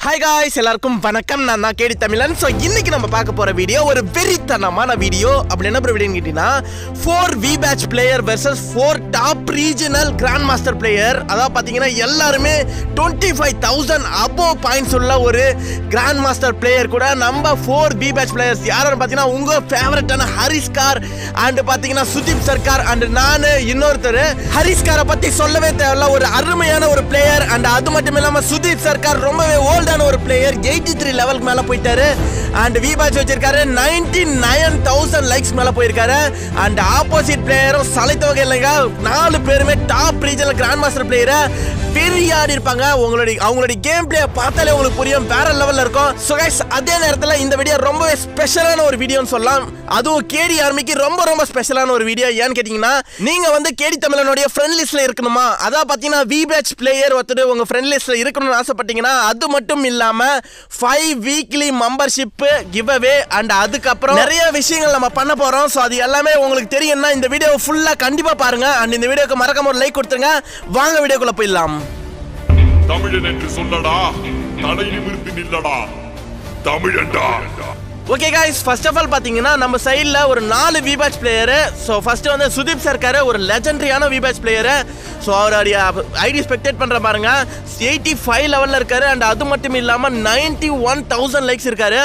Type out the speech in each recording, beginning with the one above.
Hi guys எல்லாருக்கும் வணக்கம் நான் தான் கேடி தமிழன் ஸோ இன்னைக்கு நம்ம பார்க்க போற வீடியோ ஒரு வெறித்தனமான வீடியோ அப்படி என்ன வீடியோன்னு கேட்டீங்கன்னா four V batch player versus four top regional grand master player அதாவது பார்த்தீங்கன்னா எல்லாருமே twenty five thousand above points உள்ள ஒரு கிராண்ட் மாஸ்டர் பிளேயர் கூட நம்ம ஃபோர் பி பேட்ச் பிளேயர்ஸ் யாருன்னு பார்த்தீங்கன்னா உங்க ஃபேவரட்டான ஹரிஸ் கார் அண்ட் பார்த்தீங்கன்னா சுதீப் சர்க்கார் அண்ட் நான் இன்னொருத்தர் ஹரிஸ் காரை பத்தி சொல்லவே தேவையில்ல ஒரு அருமையான ஒரு பிளேயர் அண்ட் அது மட்டும் இல்லாம சுதீப் சர்க்கார் ரொம்பவே ஓல்டான ஒரு பிளேயர் எயிட்டி த்ரீ லெவலுக்கு மேல போயிட்டாரு அண்ட் வி பேட்ச் வச்சிருக்காரு நைன்டி நைன் தௌசண்ட் லைக்ஸ் மேல போயிருக்காரு அண்ட் ஆப்போசிட் பிளேயரும் சலைத்த வகை இல்லைங்க நாலு பேருமே டாப் ரீஜனல் கிராண்ட் மாஸ்டர் பிளேயரை பெரிய ஆடி இருப்பாங்க உங்களுடைய அவங்களுடைய கேம் பிளே பார்த்தாலே உங்களுக்கு புரியும் வேற லெவல்ல இருக்கும் ஸோ கைஸ் அதே நேரத்தில் இந்த வீடியோ ரொம்பவே ஸ்பெஷலான ஒரு வீடியோன்னு சொல்லலாம் அதுவும் கேடி ஆர்மிக்கு ரொம்ப ரொம்ப ஸ்பெஷலான ஒரு வீடியோ ஏன்னு கேட்டிங்கன்னா நீங்க வந்து கேடி தமிழனுடைய ஃப்ரெண்ட் லிஸ்ட்ல இருக்கணுமா அதான் பார்த்தீங்கன்னா வி பேட்ச் பிளேயர் ஒருத்தர் உங்க ஃப்ரெண்ட் லிஸ்ட்ல இருக்கணும்னு ஆசைப்பட்டீங்கன்னா அது மட்டும் இல்லாம five weekly membership give away and அதுக்கப்புறம் நிறைய விஷயங்கள் நம்ம பண்ண போறோம் ஸோ அது எல்லாமே உங்களுக்கு தெரியும்னா இந்த வீடியோ ஃபுல்லா கண்டிப்பா பாருங்க அண்ட் இந்த வீடியோக்கு மறக்காம ஒரு லைக் கொடுத்துருங்க வாங்க வீடியோக்குள்ள போயிடலாம் தமிழன் என்று சொல்லடா தலை நிமிர்ந்து நில்லடா தமிழன்டா okay guys first of all பார்த்தீங்கன்னா நம்ம சைடில் ஒரு நாலு V badge player so first வந்து சுதீப் சர்க்கார் ஒரு லெஜண்டரியான வி பேட்ச் பிளேயரு ஸோ அவருடைய ஐடி ஸ்பெக்டேட் பண்ணுற பாருங்க எயிட்டி ஃபைவ் லெவலில் இருக்காரு அண்ட் அது மட்டும் இல்லாமல் நைன்டி ஒன் தௌசண்ட் லைக்ஸ் இருக்காரு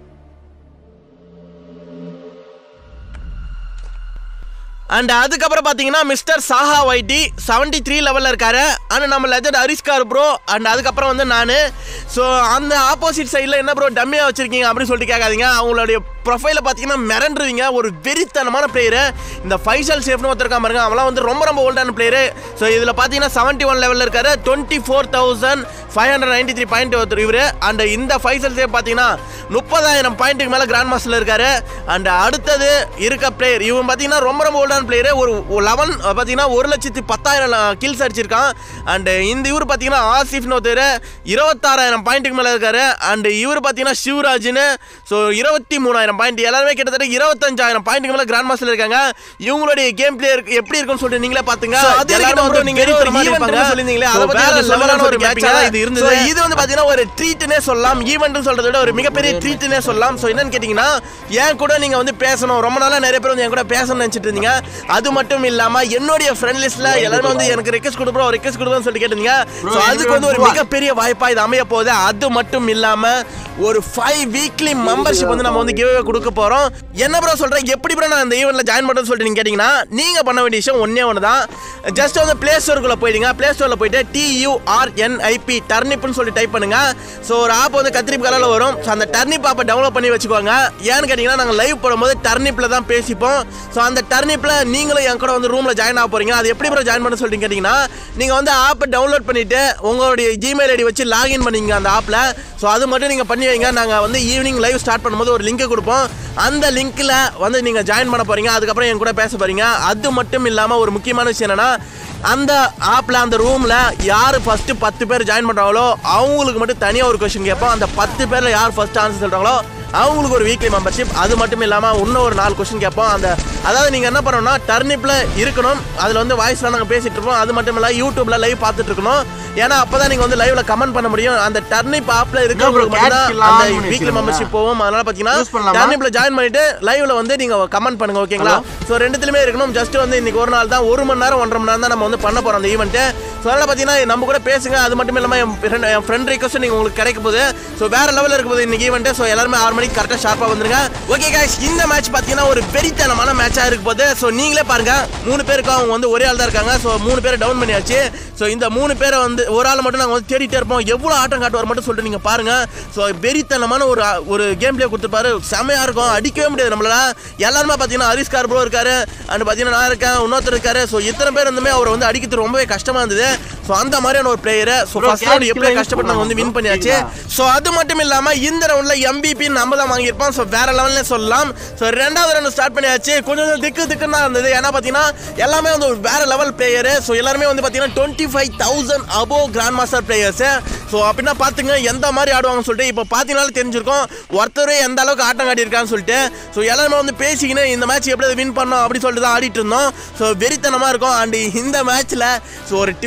அண்ட் அதுக்கப்புறம் பார்த்தீங்கன்னா மிஸ்டர் சாஹா ஒய்டி செவன்டி த்ரீ லெவலில் இருக்காரு அண்ட் நம்ம லெஜண்ட் ஹரிஸ்கார் ப்ரோ அண்ட் அதுக்கப்புறம் வந்து நான் ஸோ அந்த ஆப்போசிட் சைடில் என்ன ப்ரோ டம்மியாக வச்சிருக்கீங்க அப்படின்னு சொல்லிட்டு கேட்காதீங்க அவங்களுடைய ப்ரொஃபைலை பார்த்தீங்கன்னா மிரண்டுருவீங்க ஒரு வெறித்தனமான பிளேயரு இந்த ஃபைசல் சேஃப்னு ஒருத்தருக்காம பாருங்க அவங்களாம் வந்து ரொம்ப ரொம்ப ஓல்டான பிளேயரு ஸோ இதில் பார்த்தீங்கன்னா செவன்ட்டி ஒன் லெவலில் இருக்காரு twenty four thousand five hundred ninety three point ஒருத்தர் இவர் அண்ட் இந்த ஃபைசல் சேஃப் பார்த்தீங்கன்னா முப்பதாயிரம் பாயிண்ட்டுக்கு மேலே கிராண்ட் மாஸ்டரில் இருக்காரு அண்ட் அடுத்தது இருக்க பிளேயர் இவன் பார்த்தீங்கன்னா ரொம்ப ரொம்ப ஓல்டான பிளேயரு ஒரு லெவன் பார்த்தீங்கன்னா ஒரு லட்சத்தி பத்தாயிரம் கில்ஸ் அடிச்சிருக்கான் அண்ட் இந்த இவர் பார்த்தீங்கன்னா ஆசிஃப்னு ஒருத்தர் இருபத்தாறாயிரம் பாயிண்ட்டுக்கு மேலே இருக்காரு அண்ட் இவர் பார்த்தீங்கன்னா சிவராஜ்னு ஸோ இருபத்தி மூணாயிரம் பாயிண்ட் எல்லாருமே கிட்டத்தட்ட இருபத்தஞ்சாயிரம் பாயிண்ட்டுக்கு மேலே கிராண்ட் மாஸ்டர் இருக்காங்க இவங்களுடைய கேம் பிளே எப்படி இருக்கும்னு சொல்லிட்டு நீங்களே பார்த்துங்க அது எல்லாரும் வந்து நீங்க very ஒரு event event ன்னு சொல்லியிருந்தீங்களே So, அதை பத்தி வேற கொஞ்சம் level சொல்லலாம்னு ஆன ஒரு ஒரு match match-ஆ தான் இது இது இருந்தது. இருந்தது இது வந்து பாத்தீங்கன்னா ஒரு ட்ரீட்னே சொல்லலாம் ஈவெண்ட்னு சொல்றதை விட ஒரு மிகப்பெரிய ட்ரீட்னே சொல்லலாம் ஸோ என்னன்னு கேட்டிங்கன்னா என் கூட நீங்க வந்து பேசணும் ரொம்ப நாளா நிறைய பேர் வந்து என் கூட பேசணும்னு நினைச்சிட்டு இருந்தீங்க அது மட்டும் இல்லாம என்னுடைய ஃப்ரெண்ட் லிஸ்ட்ல எல்லாரும் வந்து எனக்கு ரெக்வஸ்ட் கொடுப்போம் ரெக்வஸ்ட் கொடுப்போம்னு சொல்லிட்டு கேட்டீங்க ஸோ அதுக்கு வந்து ஒரு மிகப்பெரிய வாய்ப்பா இது அமைய போகுது அது மட்டும் இல்லாம ஒரு ஃபைவ் வீக்லி மெம்பர்ஷிப் வந்து நம்ம வந்து கிவ் கொடுக்க போறோம் என்ன ப்ரோ சொல்றேன் எப்படி ப்ரோ நான் இந்த ஈவெண்ட்ல ஜாயின் பண்ணுறேன்னு சொல்லிட்டு நீங்க கேட்டீங்கன்னா நீங்க பண்ண வேண்டிய விஷயம் ஒன்னே ஒன்று தான் ஜஸ்ட் வந்து பிளே ஸ்டோருக்குள்ள போயிடுங்க பிளே ஸ்டோர்ல போயிட்டு டியூஆர்என்ஐபி டர்னிப்னு சொல்லி டைப் பண்ணுங்க ஸோ ஒரு ஆப் வந்து கத்திரிப்பு கலரில் வரும் ஸோ அந்த டர்னிப் ஆப்பை டவுன்லோட் பண்ணி வச்சுக்கோங்க ஏன்னு கேட்டிங்கன்னா நாங்கள் லைவ் போடும்போது டர்னிப்பில் தான் பேசிப்போம் ஸோ அந்த டர்னிப்பில் நீங்களும் என் கூட வந்து ரூமில் ஜாயின் ஆக போறீங்க அது எப்படி ப்ரோ ஜாயின் பண்ண சொல்லிட்டு கேட்டிங்கன்னா நீங்கள் வந்து ஆப்பை டவுன்லோட் பண்ணிட்டு உங்களுடைய ஜிமெயில் ஐடி வச்சு லாகின் பண்ணிங்க அந்த ஆப்பில் ஸோ அது மட்டும் நீங்கள் பண்ணி வைங்க நாங்கள் வந்து ஈவினிங் லைவ் ஸ்டார்ட் பண்ணும்போது ஒரு லிங்கை கொடுப்போம் அந்த லிங்க்கில் வந்து நீங்கள் ஜாயின் பண்ண போறீங்க அதுக்கப்புறம் என் கூட பேச போறீங்க அது மட்டும் இல்லாமல் ஒரு முக்கியமான விஷயம் என்னன்னா அந்த ஆப்பில் அந்த ரூமில் யார் ஃபஸ்ட்டு பத்து பேர் ஜாயின் பண்ணுறாங்களோ அவங்களுக்கு மட்டும் தனியாக ஒரு கொஸ்டின் கேட்போம் அந்த பத்து பேரில் யார் ஃபஸ்ட் ஆன்சர் சொல்கிறாங்களோ அவங்களுக்கு ஒரு வீக்லி மெம்பர்ஷிப் அது மட்டும் இல்லாமல் இன்னும் ஒரு நாலு கொஸ்டின் கேட்போம் அந்த அதாவது நீங்கள் என்ன பண்ணணும்னா டர்னிப்பில் இருக்கணும் அதில் வந்து வாய்ஸ்லாம் நாங்கள் பேசிட்டு இருப்போம் அது மட்டும் இல்லை யூடியூப்ல லைவ் பார்த்துட்டு இருக்கணும் ஏன்னா அப்போ தான் நீங்கள் வந்து லைவ்ல கமெண்ட் பண்ண முடியும் அந்த டர்னிப் ஆப்பில் இருக்கிறவங்களுக்கு bro, மட்டும் catch அந்த எல்லாம் on பண்ணி வீக்லி வச்சிருங்க. மெம்பர்ஷிப் போகும் அதனால பார்த்தீங்கன்னா Use பண்ணலாமா? டர்னிப்ல ஜாயின் பண்ணிட்டு லைவ்ல வந்து நீங்க கமெண்ட் பண்ணுங்க ஓகேங்களா ஸோ ரெண்டுத்துலயுமே இருக்கணும் ஜஸ்ட் வந்து இன்னைக்கு ஒரு நாள் தான் ஒரு மணி நேரம் ஒன்றரை மணி நேரம் தான் நம்ம வந்து பண்ண போறோம் அந்த ஈவெண்ட் ஸோ அதனால பார்த்தீங்கன்னா நம்ம கூட பேசுங்க அது மட்டும் இல்லாமல் என் friend- என் ஃப்ரெண்ட் ரிக்வஸ்ட் நீங்க உங்களுக்கு கிடைக்க போகுது ஸோ வேற லெவலில் இருக்க போகுது இன்னைக்கு ஈவெண்ட் ஸோ எல்லாருமே ஆறு மணிக்கு கரெக்டாக ஷார்ப்பாக வந்துருங்க ஓகே guys இந்த மேட்ச் பார்த்தீங்கன்னா ஒரு வெறித்தனமான மேட்சாக இருக்க போகுது ஸோ நீங்களே பாருங்க மூணு பேருக்கு அவங்க வந்து ஒரே ஆள் தான் இருக்காங்க ஸோ மூணு பேரை டவுன் பண்ணியாச்சு ஸோ இந்த மூணு பேரை வந்து ஒரு ஆள் மட்டும் நாங்கள் வந்து தேடிட்டே இருப்போம் எவ்வளோ ஆட்டம் காட்டுவார் மட்டும் சொல்லிட்டு நீங்கள் பாருங்க ஸோ வெறித்தனமான ஒரு ஒரு கேம் பிளே கொடுத்துருப்பாரு செமையாக இருக்கும் அடிக்கவே முடியாது நம்மளால எல்லாருமே பார்த்தீங்கன்னா ஹரிஸ் கார் ப்ரோ இருக்காரு அண்ட் பார்த்தீங்கன்னா நான் இருக்கேன் இன்னொருத்தர் இருக்காரு ஸோ இத்தனை பேர் இருந்துமே அவரை வந்து அடிக்கிறது ரொம்பவே கஷ்டமாக இருந்தது ஸோ அந்த மாதிரியான ஒரு player so Bro, first round catch எப்படியே line கஷ்டப்பட்டு நாங்கள் வந்து வின் போடலாம். பண்ணியாச்சு ஸோ அது மட்டும் இல்லாமல் இந்த ரவுண்டில் எம்பிபி நம்ம தான் வாங்கியிருப்போம் ஸோ வேற லெவல்ல சொல்லலாம் ஸோ ரெண்டாவது ரவுண்ட் ஸ்டார்ட் பண்ணியாச்சு கொஞ்சம் கொஞ்சம் திக்கு திக்குன்னு தான் இருந்தது ஏன்னா பார்த்தீங்கன்னா எல்லாமே வந்து ஒரு வேற லெவல் பிளேயர் ஸோ எல்லாருமே வந்து பார்த்தீங்கன்னா twenty five thousand above grand master players so அப்படின்னா பார்த்துங்க எந்த மாதிரி ஆடுவாங்கன்னு சொல்லிட்டு இப்போ பார்த்தீங்கனாலே தெரிஞ்சிருக்கும் ஒருத்தரே எந்த அளவுக்கு ஆட்டம் காட்டியிருக்கான்னு சொல்லிட்டு ஸோ எல்லாருமே வந்து பேசிக்கின்னு இந்த மேட்ச் எப்படி வின் பண்ணோம் அப்படி சொல்லிட்டு தான் ஆடிட்டு இருந்தோம் ஸோ வெறித்தனமாக இருக்கும் அண்ட் இந்த மேட்ச்சில் ஸோ ஒரு ட்விஸ்ட்னு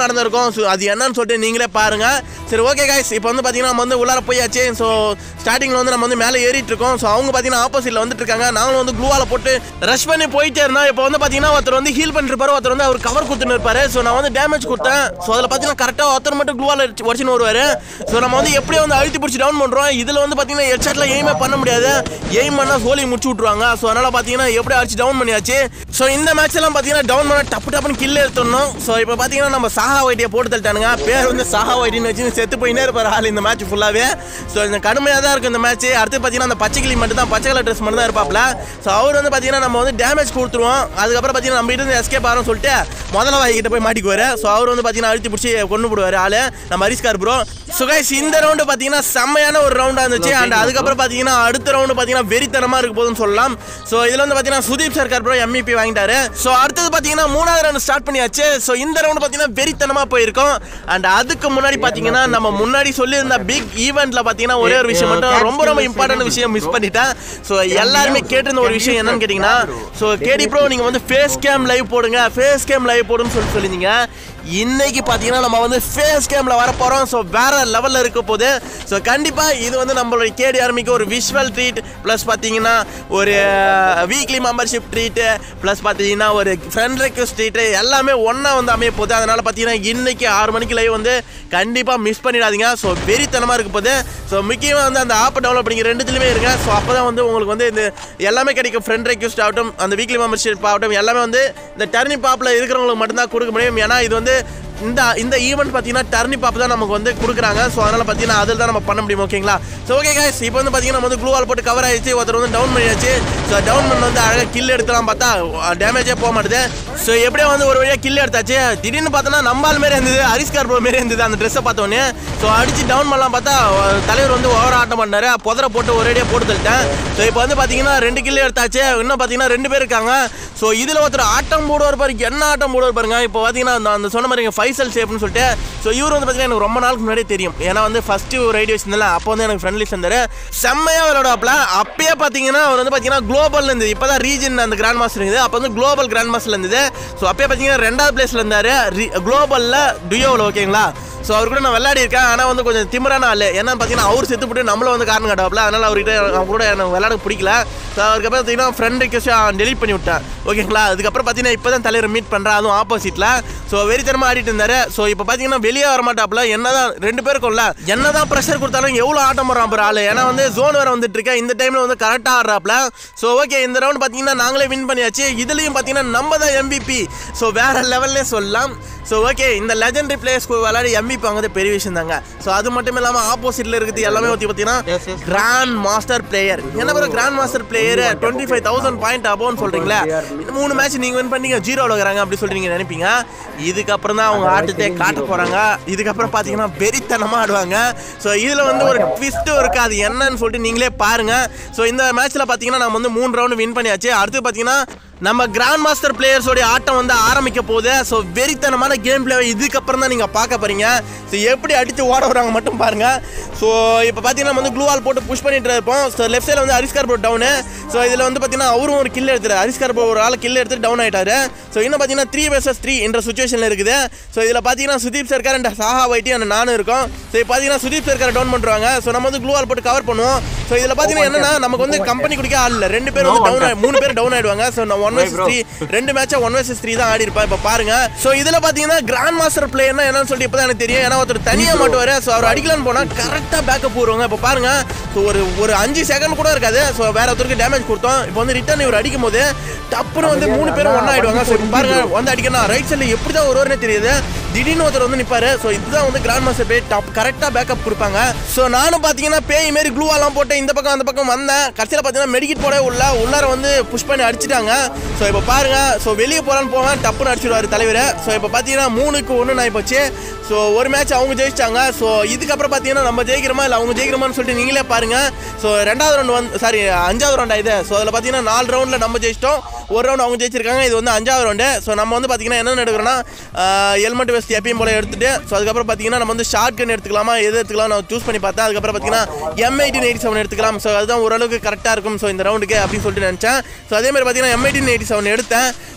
நடந்திருக்கும் ஸோ அது என்னன்னு சொல்லிட்டு நீங்களே பாருங்க சரி ஓகே guys இப்போ வந்து பார்த்தீங்கன்னா நம்ம வந்து உள்ளார போயாச்சு ஸோ ஸ்டார்டிங்கில் வந்து நம்ம வந்து மேலே ஏறிட்டு இருக்கோம் ஸோ அவங்க பார்த்தீங்கன்னா ஆப்போசிட்டில் வந்துட்டு இருக்காங்க நாங்களும் வந்து க்ளூவால் போட்டு ரஷ் பண்ணி போயிட்டே இருந்தோம் இப்போ வந்து பார்த்தீங்கன்னா ஒருத்தர் வந்து ஹீல் பண்ணிருப்பாரு ஒருத்தர் வந்து அவர் கவர் கொடுத்துன்னு இருப்பாரு ஸோ நான் வந்து டேமேஜ் கொடுத்தேன் ஸோ அதில் பார்த்தீங்கன்னா கரெக்டாக ஒருத்தர் மட்டும் க்ளூவால் உடச்சின்னு வருவார் ஸோ நம்ம வந்து எப்படியோ வந்து அழுத்தி பிடிச்சி டவுன் பண்ணுறோம் இதில் வந்து பார்த்தீங்கன்னா ஹெட்ஷாட்டில் எய்மே பண்ண முடியாது எய்ம் பண்ணால் சோலி முடிச்சு விட்ருவாங்க ஸோ அதனால் பார்த்தீங்கன்னா எப்படி அடிச்சு டவுன் பண்ணியாச்சு ஸோ இந்த மேட்ச் எல்லாம் பார்த்தீங்கன்னா டவுன் பண்ண டப்பு டப்புன்னு கில் எடுத்துடணும் ஸோ இப்போ பார்த்தீங்கன்னா நம்ம சாஹா ஒயிட்டியை போட்டு தள்ளிட்டானுங்க பேர் வந்து சாஹா ஒயிட்டின்னு வச்சு செத்து போயினே இருப்பார் ஆள் இந்த மேட்ச் ஃபுல்லாகவே ஸோ இந்த கடுமையாக தான் இருக்கும் இந்த மேட்ச் அடுத்து பார்த்தீங்கன்னா அந்த பச்சை கிளி மட்டும் தான் பச்சை கலர் ட்ரெஸ் மட்டும் தான் இருப்பாப்ல ஸோ அவர் வந்து பார்த்தீங்கன்னா நம்ம வந்து டேமேஜ் கொடுத்துருவோம் அதுக்கப்புறம் பார்த்தீங்கன்னா நம்ம கிட்ட இருந்து எஸ்கேப் ஆகிறோம் சொல்லிட்டு முதல்ல வாய்கிட்ட போய் மாட்டிக்குவார் ஸோ அவர் வந்து பார்த்தீங்கன்னா அழுத்தி பிடிச்சி கொண்டு போடுவார் ஆளு நம்ம ஹரிஸ்கார் ப்ரோ ஸோ கைஸ் இந்த ரவுண்டு பார்த்தீங்கன்னா செம்மையான ஒரு ரவுண்டாக இருந்துச்சு அண்ட் அதுக்கப்புறம் பார்த்தீங்கன்னா அடுத்த ரவுண்டு பார்த்தீங்கன்னா வெறித்தனமாக இருக்க போதுன்னு சொல்லலாம் ஸோ இதில் வந்து பார்த்தீங்கன்னா சுதீப் சர்க்கார் ப்ரோ எம்இபி வாங்கிட்டாரு ஸோ அடுத்தது பார்த்தீங்கன்னா மூணாவது ரவுண்ட் ஸ்டார்ட் பண்ணியாச்சு ஸோ இந்த ரவுண்டு பார்த்தீங்கன்னா வெறித்தனமாக போயிருக்கோம் அண்ட் அதுக்கு முன்னாடி பார்த்தீங்கன்னா நம்ம முன்னாடி சொல்லியிருந்த பிக் ஈவெண்ட்ல பார்த்தீங்கன்னா ஒரே ஒரு விஷயம் மட்டும் ரொம்ப ரொம்ப இம்பார்ட்டன்ட் விஷயம் மிஸ் பண்ணிட்டேன் ஸோ எல்லாருமே கேட்டிருந்த ஒரு விஷயம் என்னன்னு கேட்டிங்கன்னா ஸோ கேடி ப்ரோ நீங்கள் வந்து ஃபேஸ் கேம் லைவ் போடுங்க ஃபேஸ் கேம் லைவ் போடுன்னு சொல்லி சொல்லியிருந்தீங்க இன்னைக்கு பார்த்தீங்கன்னா நம்ம வந்து ஃபேஸ் கேமில் வர போகிறோம் ஸோ வேற லெவலில் இருக்க போகுது ஸோ கண்டிப்பாக இது வந்து நம்மளுடைய கேடி ஆர்மிக்கு ஒரு விஷுவல் ட்ரீட் ப்ளஸ் பார்த்தீங்கன்னா ஒரு வீக்லி மெம்பர்ஷிப் ட்ரீட்டு ப்ளஸ் பார்த்தீங்கன்னா ஒரு ஃப்ரெண்ட் ரெக்வஸ்ட் ட்ரீட்டு எல்லாமே ஒன்றா வந்து அமைய போகுது அதனால் பார்த்தீங்கன்னா இன்னைக்கு ஆறு மணிக்கு லைவ் வந்து கண்டிப்பாக மிஸ் பண்ணிடாதீங்க ஸோ வெறித்தனமாக இருக்க போகுது ஸோ முக்கியமாக வந்து அந்த ஆப்பை டெவலப் பண்ணிங்க ரெண்டுத்துலையுமே இருங்க ஸோ அப்போ தான் வந்து உங்களுக்கு வந்து இந்த எல்லாமே கிடைக்கும் ஃப்ரெண்ட் ரெக்வஸ்ட் ஆகட்டும் அந்த வீக்லி மெம்பர்ஷிப் ஆகட்டும் எல்லாமே வந்து இந்த டர்னி பாப்பில் இருக்கிறவங்களுக்கு மட்டும்தான் கொடுக்க முடியும் ஏன்னா இது வந்து இந்த இந்த ஈவெண்ட் பார்த்தீங்கன்னா டர்னி பாப் தான் நமக்கு வந்து கொடுக்குறாங்க ஸோ அதனால் பார்த்தீங்கன்னா அதில் தான் நம்ம பண்ண முடியும் ஓகேங்களா ஸோ ஓகே guys இப்போ வந்து பார்த்தீங்கன்னா நம்ம வந்து க்ளூ வால் போட்டு கவர் ஆயிடுச்சு ஒருத்தர் வந்து டவுன் பண்ணியாச்சு ஸோ டவுன் பண்ண வந்து அழகாக கில் எடுக்கலாம் பார்த்தா டேமேஜே போக மாட்டுது ஸோ எப்படியோ வந்து ஒரு வழியாக கில் எடுத்தாச்சு திடீர்னு பார்த்தோன்னா நம்பால் மாரி இருந்தது ஹரிஸ்கார் ப்ரோ மாரி இருந்தது அந்த ட்ரெஸ்ஸை பார்த்தோன்னே ஸோ அடிச்சு டவுன் பண்ணலாம் பார்த்தா அஹ், தலைவர் வந்து ஓவர் ஆட்டம் பண்ணாரு புதரை போட்டு ஒரேடியாக போட்டு தள்ளிட்டேன் ஸோ இப்போ வந்து பார்த்தீங்கன்னா ரெண்டு கில்லு எடுத்தாச்சு இன்னும் பார்த்தீங்கன்னா ரெண்டு பேர் இருக்காங்க ஸோ இதில் ஒருத்தர் ஆட்டம் போடுவார் பாருங்க என்ன ஆட்டம் போடுவார் பாருங்க இப்போ பார்த்தீங்கன்னா அந்த அந்த சொன்ன மாதிரி ஃபைசல் ஷேப்னு சொல்லிட்டு ஸோ இவர் வந்து பார்த்தீங்கன்னா எனக்கு ரொம்ப நாளுக்கு முன்னாடியே தெரியும் ஏன்னா வந்து ஃபர்ஸ்ட் ஒரு ஐடியா வச்சிருந்தால அப்போ வந்து எனக்கு ஃப்ரெண்ட்லி இருந்தாரு செம்மையாக விளையாடுவாப்ல அப்பயே பார்த்தீங்கன்னா அவர் வந்து பார்த்தீங்கன்னா குளோபல் இருந்தது இப்போ தான் ரீஜன் அந்த கிராண்ட் மாஸ்டர் இருந்தது அப்போ வந்து குளோபல் கிராண்ட் மாஸ்டர் இருந்தது ஸோ அப்பயே பார்த்தீங்கன்னா ரெண்டாவது பிளேஸில் இருந்தார் குளோபலில் டுயோவில் ஓகேங்களா ஸோ அவர் கூட நான் விளையாடி இருக்கேன் ஆனால் வந்து கொஞ்சம் திமிரான ஆள் என்னன்னு பார்த்தீங்கன்னா அவர் செத்து போட்டு நம்மளும் வந்து காரணம் காட்டாப்ல அதனால் அவர்கிட்ட அவங்க கூட எனக்கு விளையாட பிடிக்கல ஸோ அதுக்கப்புறம் பார்த்தீங்கன்னா ஃப்ரெண்ட் ரிக்வஸ்ட் டெலிட் பண்ணி விட்டேன் ஓகேங்களா அதுக்கப்புறம் பார்த்தீங்கன்னா இப்போ தான் தலைவர் மீட் பண்ணுறேன் அதுவும் ஆப்போசிட்டில் ஸோ வெறித்தனமாக ஆடிட்டு இருந்தாரு ஸோ இப்போ பார்த்தீங்கன்னா வெளியே வர மாட்டாப்ல என்னதான் ரெண்டு பேருக்கும்ல என்னதான் ப்ரெஷர் கொடுத்தாலும் எவ்வளோ ஆட்டம் போடுறான் பாரு ஆள் ஏன்னா வந்து ஜோன் வேறு வந்துட்டு இருக்கேன் இந்த டைமில் வந்து கரெக்டாக ஆடுறாப்ல ஸோ ஓகே இந்த ரவுண்ட் பார்த்தீங்கன்னா நாங்களே வின் பண்ணியாச்சு இதுலேயும் பார்த்தீங்கன்னா நம்ம தான் எம்பிபி ஸோ வேற லெவல்லே சொல்லலாம் ஸோ ஓகே இந்த லெஜெண்டரி பிளேயர்ஸ்க்கு விளையாடி எம்பிபி வாங்குறது பெரிய விஷயம் தாங்க ஸோ அது மட்டும் இல்லாமல் ஆப்போசிட்டில் இருக்குது எல்லாமே பற்றி பார்த்தீங்கன்னா கிராண்ட் மாஸ்டர் பிளேயர் என்ன பிறகு grand master player twenty five thousand point அபோன்னு சொல்கிறீங்களா இந்த மூணு மேட்ச் நீங்கள் வின் பண்ணீங்க ஜீரோவில் இருக்கிறாங்க அப்படி சொல்லி நீங்கள் நினைப்பீங்க இதுக்கப்புறம் தான் அவங்க ஆட்டத்தை காட்ட போகிறாங்க இதுக்கப்புறம் பார்த்தீங்கன்னா வெறித்தனமாக ஆடுவாங்க ஸோ இதில் வந்து ஒரு ட்விஸ்ட்டும் இருக்குது அது என்னன்னு சொல்லிட்டு நீங்களே பாருங்கள் ஸோ இந்த மேட்ச்சில் பார்த்தீங்கன்னா நம்ம வந்து மூணு ரவுண்டு வின் பண்ணியாச்சு அடுத்து பார்த்தீங்கன்னா நம்ம கிராண்ட் மாஸ்டர் பிளேயர்ஸோடைய ஆட்டம் வந்து ஆரம்பிக்க போகுது ஸோ வெறித்தனமான கேம் பிளே இதுக்கப்புறம் தான் நீங்கள் பார்க்க போறீங்க ஸோ எப்படி அடித்து ஓட வராங்க மட்டும் பாருங்க ஸோ இப்போ பார்த்தீங்கன்னா நம்ம வந்து க்ளூ வால் போட்டு புஷ் பண்ணிட்டு இருப்போம் ஸோ லெஃப்ட் சைடில் வந்து ஹரிஸ்கார் ப்ரோ டவுனு ஸோ இதில் வந்து பார்த்தீங்கன்னா அவரும் ஒரு கில் எடுத்துரு ஹரிஸ்கார் ப்ரோ ஒரு ஆள் கில் எடுத்து டவுன் ஆயிட்டாரு ஸோ இன்னும் பார்த்தீங்கன்னா த்ரீ வர்சஸ் த்ரீ என்ற சுச்சுவேஷனில் இருக்குது ஸோ இதில் பார்த்தீங்கன்னா சுதீப் சர்க்கார் அண்ட் சாஹா வைட்டி அந்த நானும் இருக்கும் ஸோ இப்போ பார்த்தீங்கன்னா சுதீப் சர்க்கார் டவுன் பண்ணுறாங்க ஸோ நம்ம வந்து க்ளூ வால் போட்டு கவர் பண்ணுவோம் ஸோ இதில் பார்த்தீங்கன்னா என்னன்னா நமக்கு வந்து கம்பெனி குடிக்க ஆள் இல்லை ரெண்டு பேர் வந்து டவுன் மூணு பேர் டவுன் ஆயிடுவாங்க ஸோ நான் ஒன் வர்சஸ் த்ரீ ரெண்டு மேட்சா ஒன் வர்சஸ் த்ரீ தான் ஆடி இருப்பேன் இப்போ பாருங்க ஸோ இதில் பார்த்தீங்கன்னா கிராண்ட் மாஸ்டர் பிளேயர்னா என்னன்னு சொல்லிட்டு இப்போ தான் எனக்கு தெரியும் ஏன்னா ஒருத்தர் தனியாக மாட்டுவார் ஸோ அவர் அடிக்கலான்னு போனால் கரெக்டாக பேக்கப் போடுவாங்க இப்போ பாருங்க ஸோ ஒரு ஒரு அஞ்சு செகண்ட் கூட இருக்காது ஸோ வேற ஒருத்தருக்கு டேமேஜ் கொடுத்தோம் இப்போ வந்து ரிட்டர்ன் இவர் அடிக்கும் போது டப்புன்னு வந்து மூணு பேரும் ஒன்றா ஆயிடுவாங்க ஸோ இப்போ பாருங்க வந்து அடிக்கணும் ரைட் சைடில் எப்படி தான் ஒருவருனே தெரியுது திடீர்னு ஒருத்தர் வந்து நிப்பாரு ஸோ இதுதான் வந்து கிராண்ட் மாஸ்டர் பேய் டாப் கரெக்டாக பேக்கப் கொடுப்பாங்க ஸோ நானும் பார்த்தீங்கன்னா பேய் மாரி க்ளூவாலாம் போட்டு இந்த பக்கம் அந்த பக்கம் வந்தேன் கடைசியில் பார்த்தீங்கன்னா மெடிக்கிட் போட உள்ள உள்ளார வந்து புஷ் பண்ணி அடிச்சிட்டாங்க ஸோ இப்போ பாருங்க ஸோ வெளியே போகலான்னு போவேன் டப்புன்னு அடிச்சிடுவார் தலைவர் ஸோ இப்போ பார்த்தீங்கன்னா மூணுக்கு ஒன்று நான் போச்சு ஸோ ஒரு மேட்ச் அவங்க ஜெயிச்சிட்டாங்க ஸோ இதுக்கப்புறம் பார்த்தீங்கன்னா நம்ம ஜெயிக்கிறோமா இல்லை அவங்க ஜெயிக்கிறோமான்னு சொல்லிட்டு நீங்களே பாருங்க ஸோ ரெண்டாவது ரவுண்ட் வந்து சாரி அஞ்சாவது ரவுண்டா இது ஸோ அதில் பார்த்தீங்கன்னா நாலு ரவுண்டில் நம்ம ஜெயிச்சிட்டோம் ஒரு ரவுண்ட் அவங்க ஜெயிச்சிருக்காங்க இது வந்து அஞ்சாவது ரவுண்டு ஸோ நம்ம வந்து பார்த்தீங்கன்னா என்ன எடுக்கிறோன்னா ஹெல்மெட் வெஸ்ட் எப்பயும் போல எடுத்துட்டு ஸோ அதுக்கப்புறம் பார்த்தீங்கன்னா நம்ம வந்து ஷார்ட் கன் எடுத்துக்கலாமா எது எடுத்துக்கலாம் நான் சூஸ் பண்ணி பார்த்தேன் அதுக்கப்புறம் பார்த்தீங்கன்னா எம் எயிட்டின் எயிட்டி செவன் எடுத்துக்கலாம் ஸோ அதுதான் ஓரளவுக்கு கரெக்டாக இருக்கும் ஸோ இந்த ரவுண்டுக்கு அப்படின்னு சொல்லிட்டு நினச்சேன் ஸோ அதே மாதிரி பார்த்தீங்கன்னா எம் எயிட்டின் எயிட்டி செவன் எடுத்தேன்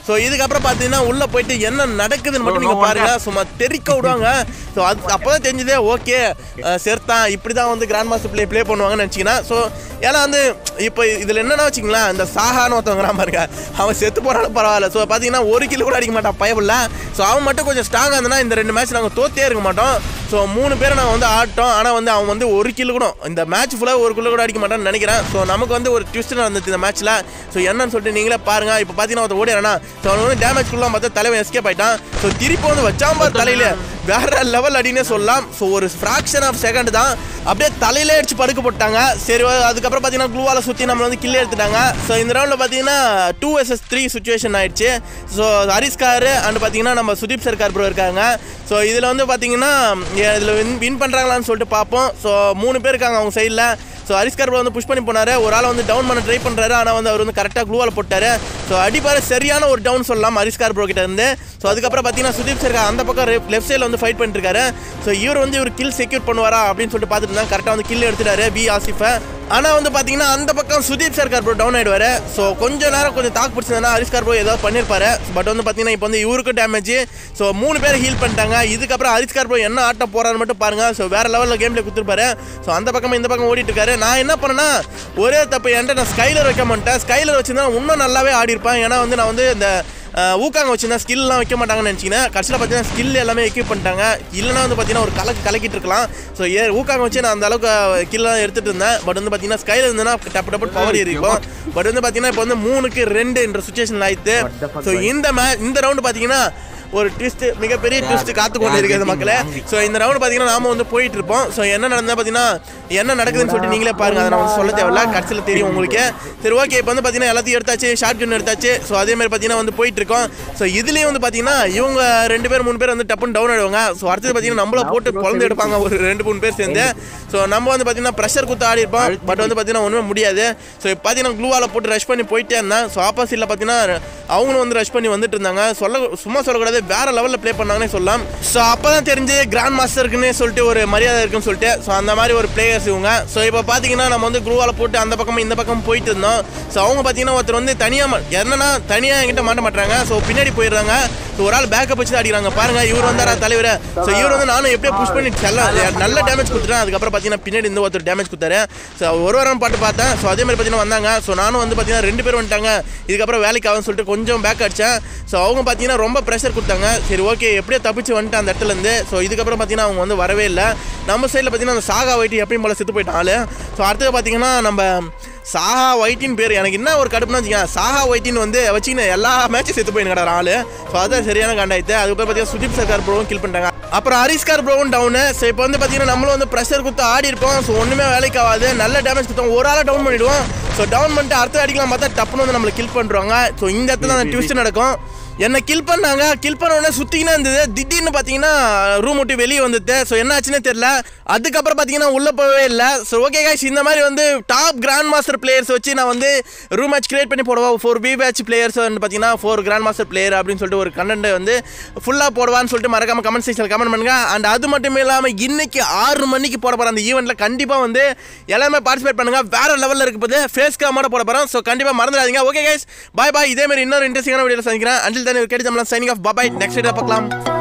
ஸோ இதுக்கப்புறம் பார்த்தீங்கன்னா உள்ளே போயிட்டு என்ன நடக்குதுன்னு மட்டும் நீங்கள் பாருங்க சும்மா தெறிக்க விடுவாங்க ஸோ அது அப்போ தான் தெரிஞ்சதே ஓகே செர்தான் இப்படி தான் வந்து கிராண்ட் மாஸ்டர் ப்ளே ப்ளே பண்ணுவாங்கன்னு நினச்சிங்கன்னா ஸோ ஏன்னா வந்து இப்போ இதில் என்னென்ன வச்சிங்களேன் இந்த சாகான்னு ஒருத்தவங்க பாருங்க அவன் செத்து போனாலும் பரவாயில்ல ஸோ பார்த்தீங்கன்னா ஒரு கிலோ கூட அடிக்க மாட்டான் பயபில்ல ஸோ அவன் மட்டும் கொஞ்சம் ஸ்ட்ராங்காக இருந்தா இந்த ரெண்டு மேட்ச் நாங்கள் தோத்தே இருக்க மாட்டோம் ஸோ மூணு பேரும் நாங்கள் வந்து ஆட்டோம் ஆனால் வந்து அவன் வந்து ஒரு கிலோ கூட இந்த மேட்ச் ஃபுல்லாக ஒரு கிலோ கூட அடிக்க மாட்டான்னு நினைக்கிறேன் ஸோ நமக்கு வந்து ஒரு ட்விஸ்ட் நடந்துச்சு இந்த மேட்ச்சில் ஸோ என்னன்னு சொல்லிட்டு நீங்களே பாருங்க இப்போ பார்த்தீங்கன்னா ஒருத்தர் ஓடிறானா ஸோ அவன் வந்து டேமேஜ் ஃபுல்லாக பார்த்தா தலைவன் எஸ்கேப் ஆயிட்டான் ஸோ திருப்பி வந்து வச்சாம்பார் தலையில வேற லெவல் அடினே சொல்லலாம் ஸோ ஒரு ஃப்ராக்ஷன் ஆஃப் செகண்ட் தான் அப்படியே தலையிலே அடிச்சு படுக்க போட்டாங்க சரி அதுக்கப்புறம் பார்த்தீங்கன்னா க்ளூவால் சுற்றி நம்ம வந்து கில்லே எடுத்துட்டாங்க ஸோ இந்த ரவுண்டில் பார்த்தீங்கன்னா டூ எஸ்எஸ் த்ரீ சுச்சுவேஷன் ஆயிடுச்சு ஸோ ஹரிஸ்கார் அண்ட் பார்த்தீங்கன்னா நம்ம சுதீப் சர்கார் ப்ரோ இருக்காங்க ஸோ இதில் வந்து பார்த்தீங்கன்னா இதில் வின் வின் பண்ணுறாங்களான்னு சொல்லிட்டு பார்ப்போம் ஸோ மூணு பேர் இருக்காங்க அவங்க சைடில் ஸோ ஹரிஸ்கார் ப்ரோ வந்து புஷ் பண்ணி போனார் ஒரு ஆளை வந்து டவுன் பண்ண ட்ரை பண்ணுறாரு ஆனால் வந்து அவர் வந்து கரெக்டாக க்ளூவால் போட்டார் ஸோ அடிப்பாரு சரியான ஒரு டவுன் சொல்லலாம் ஹரிஸ்கார் ப்ரோ கிட்ட இருந்து ஸோ அதுக்கப்புறம் பார்த்தீங்கன்னா சுதீப் சர்கார் அந்த பக்கம் லெஃப்ட் சைடில் வந்து ஃபைட் பண்ணிட்டு இருக்காரு ஸோ இவர் வந்து இவர் கில் செக்யூர் பண்ணுவாரா அப்படின்னு சொல்லிட்டு பார்த்துட்டு இருந்தாங்க கரெக்டாக வந்து கில் எடுத்துட்டாரு பி ஆசிஃபை ஆனால் வந்து பார்த்தீங்கன்னா அந்த பக்கம் சுதீப் சர்கார் ப்ரோ டவுன் ஆயிடுவாரு ஸோ கொஞ்ச நேரம் கொஞ்சம் தாக்கு பிடிச்சிருந்தா ஹரிஸ்கார் ப்ரோ ஏதாவது பண்ணியிருப்பாரு பட் வந்து பார்த்தீங்கன்னா இப்போ வந்து இவருக்கும் டேமேஜ் ஸோ மூணு பேர் ஹீல் பண்ணிட்டாங்க இதுக்கப்புறம் ஹரிஸ்கார் ப்ரோ என்ன ஆட்டம் போறான்னு மட்டும் பாருங்க ஸோ வேற லெவலில் கேம்ல கொடுத்துருப்பாரு ஸோ அந்த பக்கம் இந்த பக்கம் ஓடிட்டு இருக்காரு நான் என்ன பண்ணேன்னா ஒரே தப்பு என்கிட்ட நான் ஸ்கைலர் வைக்க மாட்டேன் ஸ்கைலர் வச்சிருந்தா இன்னும் நல்லாவே ஆடி இருப்பேன் ஏன்னா வந்து நான் வந்து இந்த அஹ், ஊக்காங்க வச்சிருந்தா ஸ்கில்லாம் வைக்க மாட்டாங்கன்னு நினச்சிங்கன்னா கடைசியில் பார்த்தீங்கன்னா ஸ்கில் எல்லாமே எக்யூப் பண்ணிட்டாங்க இல்லைனா வந்து பார்த்தீங்கன்னா ஒரு கலக்கு கலக்கிட்டு இருக்கலாம் ஸோ ஏ ஊக்காங்க வச்சு நான் அந்த அளவுக்கு கில்லாம் எடுத்துட்டு இருந்தேன் பட் வந்து பார்த்தீங்கன்னா ஸ்கைல இருந்தேன்னா டப்பு டப்பு பவர் இருக்கும் பட் வந்து பார்த்தீங்கன்னா இப்போ வந்து மூணுக்கு ரெண்டு என்ற சுச்சுவேஷன் ஆயிடுத்து ஸோ இந்த மே இந்த ரவுண்டு பார்த்தீங்கன்னா ஒரு ட்விஸ்ட் மிகப்பெரிய ட்விஸ்ட் காத்து கொண்டு இருக்கிறது மக்களே ஸோ இந்த ரவுண்ட் பார்த்தீங்கன்னா நாம வந்து போயிட்டு இருப்போம் ஸோ என்ன நடந்தா பார்த்தீங்கன்னா என்ன நடக்குதுன்னு சொல்லிட்டு நீங்களே பாருங்க அதை நான் வந்து சொல்ல தேவையில்ல கடைசியில் தெரியும் உங்களுக்கு சரி ஓகே இப்போ வந்து பார்த்தீங்கன்னா எல்லாத்தையும் எடுத்தாச்சு ஷார்ட் கன் எடுத்தாச்சு ஸோ அதே மாதிரி பார்த்தீங்கன்னா வந்து போயிட்டு இருக்கோம் ஸோ இதுலேயும் வந்து பார்த்தீங்கன்னா இவங்க ரெண்டு பேர் மூணு பேர் வந்து டப்புன்னு டவுன் ஆயிடுவாங்க ஸோ அடுத்தது பார்த்தீங்கன்னா நம்மள போட்டு குழந்தை எடுப்பாங்க ஒரு ரெண்டு மூணு பேர் சேர்ந்து ஸோ நம்ம வந்து பார்த்தீங்கன்னா ப்ரெஷர் குத்து ஆடி இருப்போம் பட் வந்து பார்த்தீங்கன்னா ஒன்றுமே முடியாது ஸோ இப்போ பார்த்தீங்கன்னா க்ளூவால் போட்டு ரஷ் பண்ணி போயிட்டே இருந்தேன் ஸோ ஆப்போசிட்டில் பார்த்தீங்கன்னா அவங்களும் வந்து ரஷ் பண்ணி வந்துட்டு இருந்தாங்க சொல்ல சும்மா சொல்லக்கூடாது வேற லெவலில் ப்ளே பண்ணாங்கன்னே சொல்லலாம் ஸோ அப்போ தான் தெரிஞ்சு கிராண்ட் மாஸ்டருக்குன்னு சொல்லிட்டு ஒரு மரியாதை இருக்குன்னு சொல்லிட்டு ஸோ அந்த மாதிரி ஒரு பிளேயர்ஸ் இவங்க ஸோ இப்போ பார்த்தீங்கன்னா நம்ம வந்து க்ளூவால் போட்டு அந்த பக்கமும் இந்த பக்கம் போயிட்டு இருந்தோம் ஸோ அவங்க பார்த்தீங்கன்னா ஒருத்தர் வந்து தனியாக என்னன்னா தனியாக என்கிட்ட மாட்ட மாட்டாங்க ஸோ பின்னாடி போயிடுறாங்க ஸோ ஒரு ஆள் பேக்கப் வச்சு தான் அடிக்கிறாங்க பாருங்க இவர் வந்தாரா தலைவர் ஸோ இவர் வந்து நானும் எப்படியோ புஷ் பண்ணி செல்ல நல்ல டேமேஜ் கொடுத்துட்டேன் அதுக்கப்புறம் பார்த்தீங்கன்னா பின்னாடி இந்த ஒருத்தர் டேமேஜ் கொடுத்தாரு ஸோ ஒரு வாரம் பாட்டு பார்த்தேன் ஸோ அதே மாதிரி பார்த்தீங்கன்னா வந்தாங்க ஸோ நானும் வந்து பார்த்தீங்கன்னா ரெண்டு பேர் வந்துட்டாங்க இதுக்கப்புறம் வேலைக்கு ஆகும்னு சொல்லிட்டு கொஞ்சம் பேக் அடிச்சேன் ஸோ அவங்க பார்த்தீங்கன்னா ரொம்ப ப்ரெஷர் கொடுத்தாங்க சரி ஓகே எப்படியோ தப்பிச்சு வந்துட்டு அந்த இடத்துல இருந்து ஸோ இதுக்கப்புறம் பார்த்தீங்கன்னா அவங்க வந்து வரவே இல்லை நம்ம சைடில் பார்த்தீங்கன்னா அந்த சாகா வைட்டி எப்பயும் போல செத்து போயிட்டான் ஆளு ஸோ அடுத்தது பார்த்தீங்கன்னா நம்ம சாஹா ஒயிட்டின் பேர் எனக்கு என்ன ஒரு கடுப்புனா வச்சுக்கேன் சாஹா ஒயிட்டின் வந்து வச்சுக்கின எல்லா மேட்சும் செத்து போய் கடை ஆளு ஸோ அதான் சரியான காண்டாயிட்டு அதுக்கப்புறம் பார்த்தீங்கன்னா சுதீப் சர்கார் ப்ரோவும் கில் பண்ணிட்டாங்க அப்புறம் ஹரிஸ்கார் ப்ரோவும் டவுனு ஸோ இப்போ வந்து பார்த்தீங்கன்னா நம்மளும் வந்து ப்ரெஷர் கொடுத்து ஆடி இருப்போம் ஸோ ஒன்றுமே வேலைக்கு ஆகாது நல்ல டேமேஜ் கொடுத்தோம் ஒரு ஆளை டவுன் பண்ணிடுவோம் ஸோ டவுன் பண்ணிட்டு அடுத்த அடிக்கலாம் பார்த்தா டப்புன்னு வந்து நம்மளை கில் பண்ணுறாங்க ஸோ இந்த இடத்துல அந்த ட்விஸ்ட் நடக்கும் என்னை கில் பண்ணாங்க கில் பண்ண உடனே சுத்திக்கினே இருந்தது திடீர்னு பார்த்தீங்கன்னா ரூம் விட்டு வெளியே வந்துட்டு ஸோ என்ன ஆச்சுன்னே தெரியல அதுக்கப்புறம் பார்த்தீங்கன்னா உள்ளே போகவே இல்லை ஸோ ஓகே guys இந்த மாதிரி வந்து டாப் கிராண்ட் மாஸ்டர் பிளேயர்ஸ் வச்சு நான் வந்து ரூம் மேட்ச் கிரியேட் பண்ணி போடுவோம் ஃபோர் பி பேட்ச் பிளேயர்ஸ் வந்து பார்த்தீங்கன்னா ஃபோர் கிராண்ட் மாஸ்டர் பிளேயர் அப்படின்னு சொல்லிட்டு ஒரு கண்டென்ட் வந்து ஃபுல்லாக போடுவான்னு சொல்லிட்டு மறக்காம கமெண்ட் செக்ஷனில் கமெண்ட் பண்ணுங்க அண்ட் அது மட்டும் இல்லாமல் இன்னைக்கு ஆறு மணிக்கு போட போகிற அந்த ஈவெண்ட்டில் கண்டிப்பாக வந்து எல்லாமே பார்ட்டிசிபேட் பண்ணுங்க வேற லெவலில் இருக்க போது ஃபேஸ் கேமோட போட போகிறோம் ஸோ கண்டிப்பாக மறந்துடாதீங்க ஓகே கைஸ் பாய் பாய் இதே மாதிரி இன்னொரு இன்ட்ரெஸ்டிங்கான வீடியோவில் சந்திக்கிறேன் அண்டில் தானே கேட்டு signing off bye next video பார்க்கலாம்